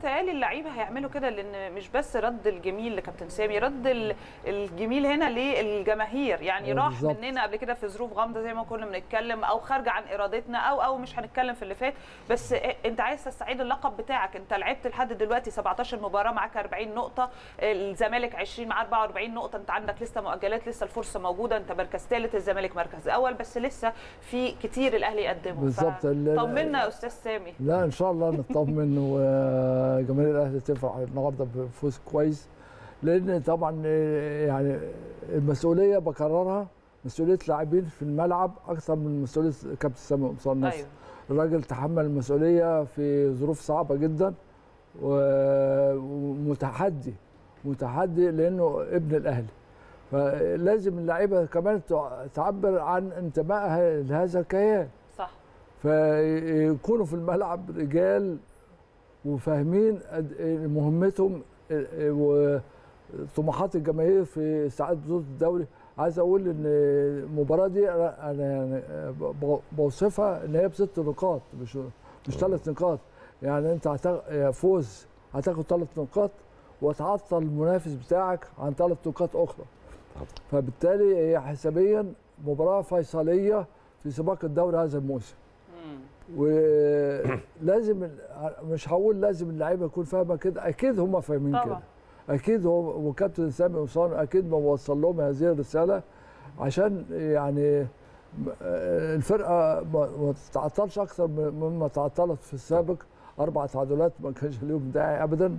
متهيألي اللعيبه هيعملوا كده لان مش بس رد الجميل لكابتن سامي رد ال- الجميل هنا للجماهير يعني آه، راح بالظبط. مننا قبل كده في ظروف غامضه زي ما كنا بنتكلم او خارجه عن ارادتنا او او مش هنتكلم في اللي فات بس انت عايز تستعيد اللقب بتاعك انت لعبت لحد دلوقتي 17 مباراه معاك 40 نقطه الزمالك 20 معاه 44 نقطه انت عندك لسه مؤجلات لسه الفرصه موجوده انت مركز ثالث الزمالك مركز اول بس لسه في كتير الاهلي يقدمه بالظبط. ال- طمنا يا استاذ سامي لا ان شاء الله نطمن وجماهير الاهلي تفرح النهارده بفوز كويس لان طبعا يعني المسؤوليه بكررها مسؤوليه لاعبين في الملعب اكثر من مسؤوليه كابتن سامي قمصان نفسه ايوه الراجل تحمل المسؤوليه في ظروف صعبه جدا و- ومتحدي متحدي لانه ابن الاهلي فلازم اللعيبه كمان تع- تعبر عن انتمائها لهذا الكيان صح فيكونوا في الملعب رجال وفاهمين قد- مهمتهم وطموحات الجماهير في استعاده بطوله الدوري عايز اقول ان المباراه دي انا أنا يعني ب- بوصفها ان هي بست نقاط مش مش ثلاث نقاط يعني انت هتاخ- فوز هتاخد ثلاث نقاط وتعطل المنافس بتاعك عن ثلاث نقاط اخرى فبالتالي هي حسابيا مباراه فيصليه في سباق الدوري هذا الموسم مم. ولازم مش هقول لازم اللعيبه يكون فاهمه كده اكيد هم فاهمين طبعا. كده اكيد هو وكابتن سامي قمصان اكيد ما وصل لهم هذه الرساله عشان يعني م- الفرقه ما ما تتعطلش اكثر من- مما تعطلت في السابق اربع تعادلات ما كانش ليهم داعي ابدا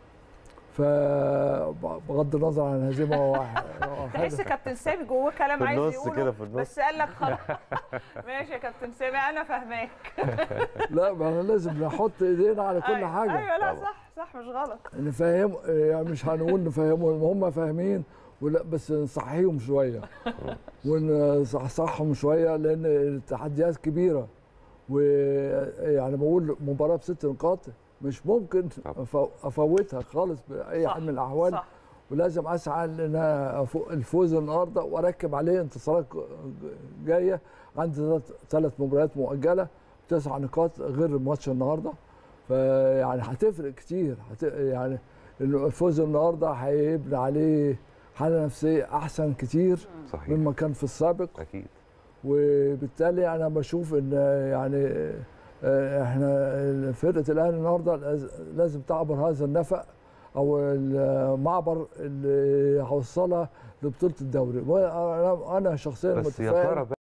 فبغض النظر عن هزيمه واحد تحس كابتن سامي جواه كلام في عايز النص يقوله كده، في النص. بس قال لك خلاص ماشي يا كابتن سامي انا فاهماك لا ما احنا لازم نحط ايدينا على كل أيوة. حاجه ايوه لا طبعا. صح صح مش غلط نفهم يعني مش هنقول نفهمهم هم فاهمين ولا بس نصحيهم شويه ونصحصحهم شويه لان التحديات كبيره ويعني بقول مباراه بست نقاط مش ممكن طبعا. أفو- افوتها خالص باي صح. حال من الاحوال صح ولازم اسعى ان انا أفو- الفوز النهارده واركب عليه انتصارات جايه عندي ثلاث مباريات مؤجله تسع نقاط غير الماتش النهارده فيعني هتفرق كتير هت... يعني إنه الفوز النهارده هيبني عليه حاله نفسيه احسن كتير صحيح مما كان في السابق اكيد وبالتالي انا بشوف ان يعني آه، احنا فرقه الاهلي النهارده لاز- لازم تعبر هذا النفق او المعبر اللي هوصلها لبطوله الدوري وانا أنا شخصيا بس يا متفائل ترى